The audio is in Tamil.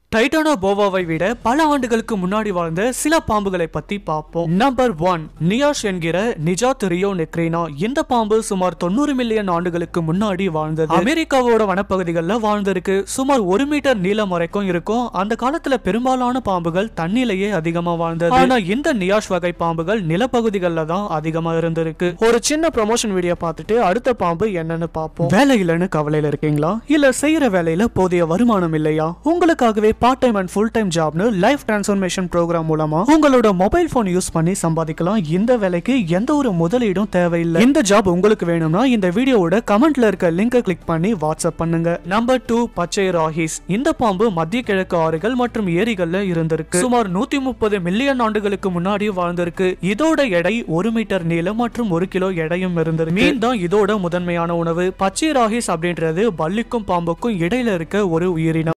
டைட்டானோ போவாவை விட பல ஆண்டுகளுக்கு முன்னாடி வாழ்ந்த சில பாம்புகளை பத்தி பார்ப்போம் நம்பர் ஒன் நியாஷ் என்கிற நிஜாத் ரியோ நெக்ரீனா இந்த பாம்பு சுமார் தொண்ணூறு மில்லியன் ஆண்டுகளுக்கு முன்னாடி வாழ்ந்தது அமெரிக்காவோட வனப்பகுதிகளில் வாழ்ந்திருக்கு சுமார் ஒரு மீட்டர் நீளம் வரைக்கும் இருக்கும் அந்த காலத்துல பெரும்பாலான பாம்புகள் தண்ணிலேயே அதிகமா வாழ்ந்தது ஆனா இந்த நியாஷ் வகை பாம்புகள் நிலப்பகுதிகளில் தான் அதிகமா இருந்திருக்கு ஒரு சின்ன ப்ரொமோஷன் வீடியோ பார்த்துட்டு அடுத்த பாம்பு என்னன்னு பார்ப்போம் வேலை இல்லைன்னு கவலையில இருக்கீங்களா இல்ல செய்யற வேலையில போதிய வருமானம் இல்லையா உங்களுக்காகவே part time and full time ஜாப்னு லைஃப் டிரான்ஸ்ஃபர்மேஷன் ப்ரோக்ராம் மூலமா உங்களோட மொபைல் போன் யூஸ் பண்ணி சம்பாதிக்கலாம் இந்த வேலைக்கு எந்த ஒரு முதலீடும் தேவையில்லை இந்த ஜாப் உங்களுக்கு வேணும்னா இந்த வீடியோவோட கமெண்ட்ல இருக்க லிங்கை கிளிக் பண்ணி வாட்ஸ்அப் பண்ணுங்க நம்பர் டூ பச்சை ராகிஸ் இந்த பாம்பு மத்திய கிழக்கு ஆறுகள் மற்றும் ஏரிகள்ல இருந்திருக்கு சுமார் நூத்தி முப்பது மில்லியன் ஆண்டுகளுக்கு முன்னாடி வாழ்ந்திருக்கு இதோட எடை ஒரு மீட்டர் நீளம் மற்றும் ஒரு கிலோ எடையும் இருந்திருக்கு மீன் தான் இதோட முதன்மையான உணவு பச்சை ராகிஸ் அப்படின்றது பல்லிக்கும் பாம்புக்கும் இடையில இருக்க ஒரு உயிரினம்